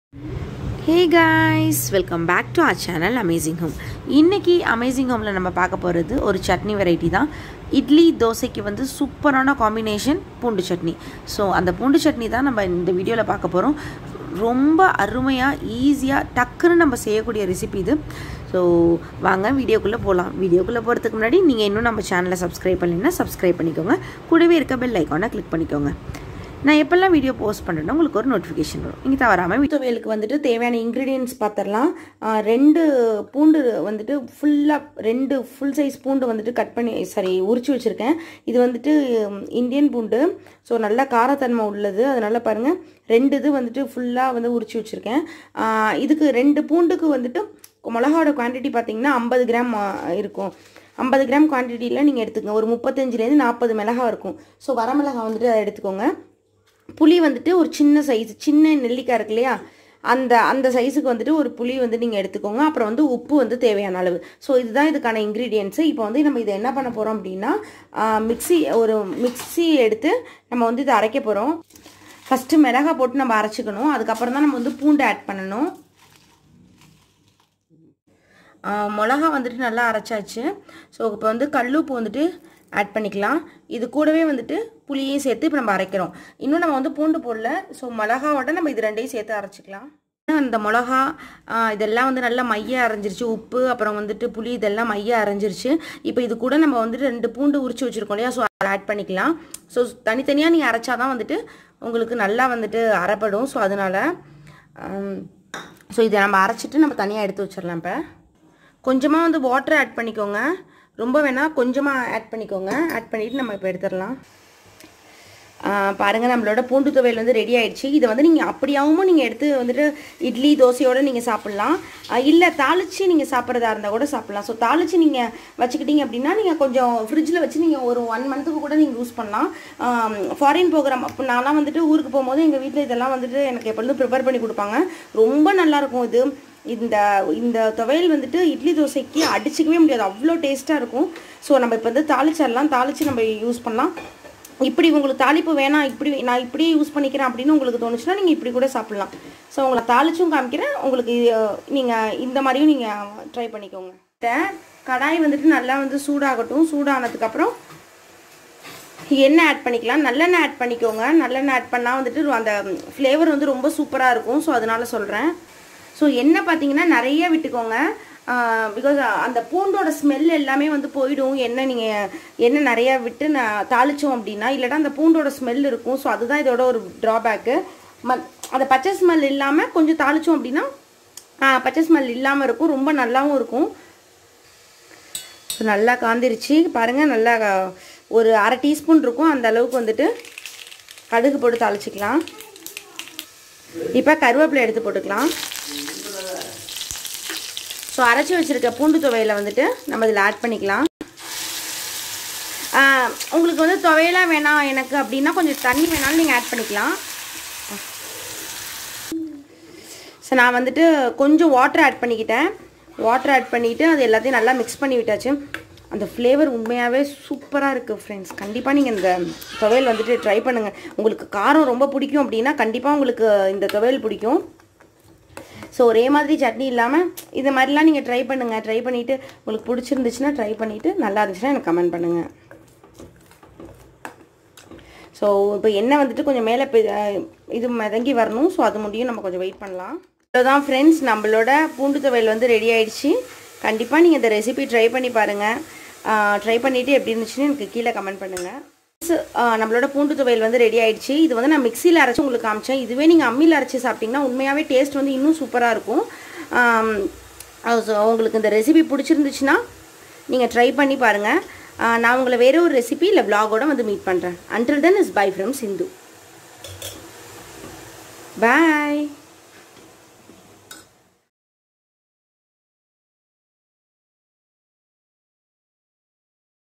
hey guys welcome back to our channel amazing home இன்றைக்கி amazing ஹோமில் நம்ம பார்க்க போகிறது ஒரு சட்னி வெரைட்டி தான் இட்லி தோசைக்கு வந்து சூப்பரான காம்பினேஷன் பூண்டு சட்னி ஸோ அந்த பூண்டு சட்னி தான் நம்ம இந்த வீடியோவில் பார்க்க போகிறோம் ரொம்ப அருமையாக ஈஸியாக டக்குன்னு நம்ம செய்யக்கூடிய ரெசிபி இது ஸோ வாங்க வீடியோக்குள்ளே போகலாம் வீடியோக்குள்ளே போகிறதுக்கு முன்னாடி நீங்கள் இன்னும் நம்ம சேனலை சப்ஸ்கிரைப் பண்ணலைன்னா சப்ஸ்கிரைப் பண்ணிக்கோங்க கூடவே இருக்க பெல் ஐக்கானை கிளிக் பண்ணிக்கோங்க நான் எப்போல்லாம் வீடியோ போஸ்ட் பண்ணுறேனோ உங்களுக்கு ஒரு நோட்டிஃபிகேஷன் வரும் இங்கே தவறாமல் துவையலுக்கு வந்துட்டு தேவையான இன்க்ரீடியன்ஸ் பார்த்துடலாம் ரெண்டு பூண்டு வந்துட்டு ஃபுல்லாக ரெண்டு ஃபுல் சைஸ் பூண்டு வந்துட்டு கட் பண்ணி சாரி உரிச்சு வச்சுருக்கேன் இது வந்துட்டு இந்தியன் பூண்டு ஸோ நல்லா காரத்தன்மை உள்ளது அதனால் பாருங்கள் ரெண்டு இது வந்துட்டு ஃபுல்லாக வந்து உரிச்சு வச்சுருக்கேன் இதுக்கு ரெண்டு பூண்டுக்கு வந்துட்டு மிளகாவோட குவான்டிட்டி பார்த்தீங்கன்னா ஐம்பது கிராம் இருக்கும் ஐம்பது கிராம் குவான்டிட்டியில் நீங்கள் எடுத்துக்கோங்க ஒரு முப்பத்தஞ்சுலேருந்து நாற்பது மிளகா இருக்கும் ஸோ வரமிளகா வந்துட்டு அதை எடுத்துக்கோங்க புளி வந்துட்டு ஒரு சின்ன சைஸ் சின்ன நெல்லிக்காய் இருக்கு இல்லையா அந்த அந்த சைஸுக்கு வந்துட்டு ஒரு புளி வந்து நீங்கள் எடுத்துக்கோங்க அப்புறம் வந்து உப்பு வந்து தேவையான அளவு ஸோ இதுதான் இதுக்கான இன்க்ரீடியன்ஸு இப்போ வந்து நம்ம இதை என்ன பண்ண போகிறோம் அப்படின்னா மிக்சி ஒரு மிக்சி எடுத்து நம்ம வந்து இதை அரைக்க போகிறோம் ஃபஸ்ட்டு மிளகா போட்டு நம்ம அரைச்சிக்கணும் அதுக்கப்புறம் தான் நம்ம வந்து பூண்டு ஆட் பண்ணணும் மிளகா வந்துட்டு நல்லா அரைச்சாச்சு ஸோ இப்போ வந்து கல்லுப்பு வந்துட்டு ஆட் பண்ணிக்கலாம் இது கூடவே வந்துட்டு புளியையும் சேர்த்து இப்போ நம்ம அரைக்கிறோம் இன்னும் நம்ம வந்து பூண்டு போடல ஸோ மிளகாவோட நம்ம இது ரெண்டையும் சேர்த்து அரைச்சிக்கலாம் அந்த மிளகா இதெல்லாம் வந்து நல்லா மைய அரைஞ்சிருச்சு உப்பு அப்புறம் வந்துட்டு புளி இதெல்லாம் மைய அரைஞ்சிருச்சு இப்போ இது கூட நம்ம வந்துட்டு ரெண்டு பூண்டு உரிச்சு வச்சுருக்கோம் இல்லையா ஸோ அதை ஆட் பண்ணிக்கலாம் ஸோ தனித்தனியாக நீங்கள் அரைச்சாதான் வந்துட்டு உங்களுக்கு நல்லா வந்துட்டு அரைப்படும் ஸோ அதனால் ஸோ இதை நம்ம அரைச்சிட்டு நம்ம தனியாக எடுத்து வச்சிடலாம் இப்போ கொஞ்சமாக வந்து வாட்டர் ஆட் பண்ணிக்கோங்க ரொம்ப வேணால் கொஞ்சமாக ஆட் பண்ணிக்கோங்க ஆட் பண்ணிவிட்டு நம்ம இப்போ எடுத்துடலாம் பாருங்கள் நம்மளோட பூண்டு துவையல் வந்து ரெடி ஆகிடுச்சு இதை வந்து நீங்கள் அப்படியாவும் நீங்கள் எடுத்து வந்துட்டு இட்லி தோசையோடு நீங்கள் சாப்பிட்லாம் இல்லை தாளித்து நீங்கள் சாப்பிட்றதா இருந்தால் கூட சாப்பிட்லாம் ஸோ தாளித்து நீங்கள் வச்சுக்கிட்டீங்க அப்படின்னா நீங்கள் கொஞ்சம் ஃப்ரிட்ஜில் வச்சு நீங்கள் ஒரு ஒன் மந்த்துக்கு கூட நீங்கள் யூஸ் பண்ணலாம் ஃபாரின் ப்ரோக்ராம் அப்போ நான்லாம் வந்துட்டு ஊருக்கு போகும்போது எங்கள் வீட்டில் இதெல்லாம் வந்துட்டு எனக்கு எப்பொழுதும் ப்ரிப்பேர் பண்ணி கொடுப்பாங்க ரொம்ப நல்லாயிருக்கும் இது இந்த இந்த துவையல் வந்துட்டு இட்லி தோசைக்கு அடிச்சிக்கவே முடியாது அவ்வளோ டேஸ்ட்டாக இருக்கும் ஸோ நம்ம இப்போ வந்து தாளிச்சிடலாம் தாளித்து நம்ம யூஸ் பண்ணலாம் இப்படி உங்களுக்கு தாளிப்பு வேணாம் இப்படி நான் இப்படியே யூஸ் பண்ணிக்கிறேன் அப்படின்னு உங்களுக்கு தோணுச்சுன்னா நீங்கள் இப்படி கூட சாப்பிட்லாம் ஸோ உங்களை தாளிச்சும் காமிக்கிறேன் உங்களுக்கு நீங்கள் இந்த மாதிரியும் நீங்கள் ட்ரை பண்ணிக்கோங்க கடாய் வந்துட்டு நல்லா வந்து சூடாகட்டும் சூடானதுக்கப்புறம் எண்ணெய் ஆட் பண்ணிக்கலாம் நல்லெண்ணெய் ஆட் பண்ணிக்கோங்க நல்லெண்ணெய் ஆட் பண்ணால் வந்துட்டு அந்த ஃப்ளேவர் வந்து ரொம்ப சூப்பராக இருக்கும் ஸோ அதனால் சொல்கிறேன் ஸோ எண்ணெய் பார்த்தீங்கன்னா நிறைய விட்டுக்கோங்க பிகாஸ் அந்த பூண்டோட ஸ்மெல் எல்லாமே வந்து போயிடும் எண்ணெய் நீங்கள் எண்ணெய் நிறையா விட்டு நான் தாளித்தோம் அப்படின்னா இல்லைனா அந்த பூண்டோட ஸ்மெல் இருக்கும் ஸோ அதுதான் இதோட ஒரு ட்ராபேக்கு ம அந்த பச்சை ஸ்மெல் இல்லாமல் கொஞ்சம் தாளித்தோம் அப்படின்னா பச்சை ஸ்மெல் இல்லாமல் இருக்கும் ரொம்ப நல்லாவும் இருக்கும் ஸோ நல்லா காந்திருச்சு பாருங்கள் நல்லா ஒரு அரை டீஸ்பூன் இருக்கும் அந்த அளவுக்கு வந்துட்டு கடுகு போட்டு தாளிச்சிக்கலாம் இப்போ கருவேப்பிலை எடுத்து போட்டுக்கலாம் ஸோ அரைச்சி வச்சுருக்க பூண்டு துவையில் வந்துட்டு நம்ம இதில் ஆட் பண்ணிக்கலாம் உங்களுக்கு வந்து துவையலாக வேணாம் எனக்கு அப்படின்னா கொஞ்சம் தண்ணி வேணாலும் நீங்கள் ஆட் பண்ணிக்கலாம் ஸோ நான் வந்துட்டு கொஞ்சம் வாட்டர் ஆட் பண்ணிக்கிட்டேன் வாட்டர் ஆட் பண்ணிவிட்டு அது எல்லாத்தையும் நல்லா மிக்ஸ் பண்ணி விட்டாச்சு அந்த ஃப்ளேவர் உண்மையாகவே சூப்பராக இருக்குது ஃப்ரெண்ட்ஸ் கண்டிப்பாக நீங்கள் இந்த துவையல் வந்துட்டு ட்ரை பண்ணுங்கள் உங்களுக்கு காரம் ரொம்ப பிடிக்கும் அப்படின்னா கண்டிப்பாக உங்களுக்கு இந்த துவையல் பிடிக்கும் ஸோ ஒரே மாதிரி சட்னி இல்லாமல் இந்த மாதிரிலாம் நீங்கள் ட்ரை பண்ணுங்கள் ட்ரை பண்ணிவிட்டு உங்களுக்கு பிடிச்சிருந்துச்சுன்னா ட்ரை பண்ணிவிட்டு நல்லா இருந்துச்சுன்னா எனக்கு கமெண்ட் பண்ணுங்கள் ஸோ இப்போ எண்ணெய் வந்துட்டு கொஞ்சம் மேலே இது மிதங்கி வரணும் ஸோ அது முடியும் நம்ம கொஞ்சம் வெயிட் பண்ணலாம் இவ்வளோதான் ஃப்ரெண்ட்ஸ் நம்மளோட பூண்டு துவையல் வந்து ரெடி ஆயிடுச்சு கண்டிப்பாக நீங்கள் இந்த ரெசிபி ட்ரை பண்ணி பாருங்கள் ட்ரை பண்ணிவிட்டு எப்படி இருந்துச்சுன்னு எனக்கு கீழே கமெண்ட் பண்ணுங்கள் நம்மளோட பூண்டு துவையல் வந்து ரெடி ஆயிடுச்சு இது வந்து நான் மிக்சியில் அரைச்சி உங்களுக்கு காமிச்சேன் இதுவே நீங்கள் அம்மியில் அரைச்சி சாப்பிட்டிங்கன்னா உண்மையாகவே டேஸ்ட் வந்து இன்னும் சூப்பராக இருக்கும் ஸோ உங்களுக்கு இந்த ரெசிபி பிடிச்சிருந்துச்சுன்னா நீங்கள் ட்ரை பண்ணி பாருங்கள் நான் உங்களை வேறு ஒரு ரெசிபி இல்லை விலாகோட வந்து மீட் பண்ணுறேன் until then is bye from Sindhu bye